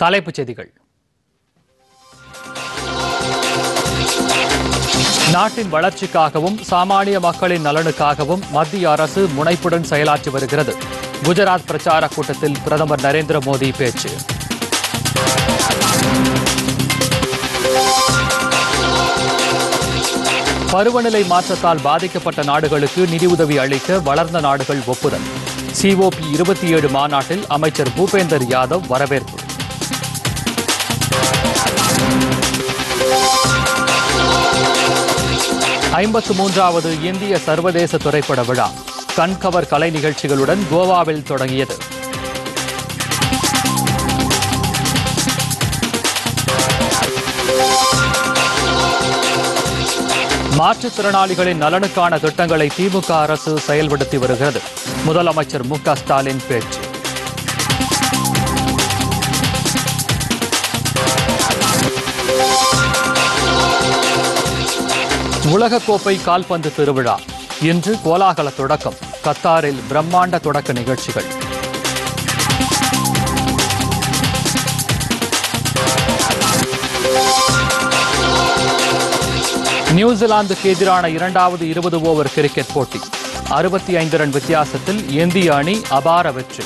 தலைப்புச் செய்திகள் நாட்டின் வளர்ச்சிக்காகவும் சாமானிய மக்களின் நலனுக்காகவும் மத்திய அரசு முனைப்புடன் செயலாற்றி வருகிறது குஜராத் பிரச்சார கூட்டத்தில் பிரதமர் நரேந்திர மோடி பேச்சு பருவநிலை மாற்றத்தால் பாதிக்கப்பட்ட நாடுகளுக்கு நிதியுதவி அளிக்க வளர்ந்த நாடுகள் ஒப்புதல் சிஓபி இருபத்தி ஏழு மாநாட்டில் அமைச்சர் பூபேந்தர் யாதவ் வரவேற்பு ஐம்பத்து மூன்றாவது இந்திய சர்வதேச திரைப்பட விழா கண்கவர் கலை நிகழ்ச்சிகளுடன் கோவாவில் தொடங்கியது மாற்றுத்திறனாளிகளின் நலனுக்கான திட்டங்களை திமுக அரசு செயல்படுத்தி வருகிறது முதலமைச்சர் மு க ஸ்டாலின் பேச்சு உலகக்கோப்பை கால்பந்து திருவிழா இன்று கோலாகல தொடக்கம் கத்தாரில் பிரம்மாண்ட தொடக்க நிகழ்ச்சிகள் நியூசிலாந்துக்கு எதிரான இரண்டாவது இருபது ஓவர் கிரிக்கெட் போட்டி அறுபத்தி ஐந்து ரன் வித்தியாசத்தில் இந்திய அணி அபார வெற்றி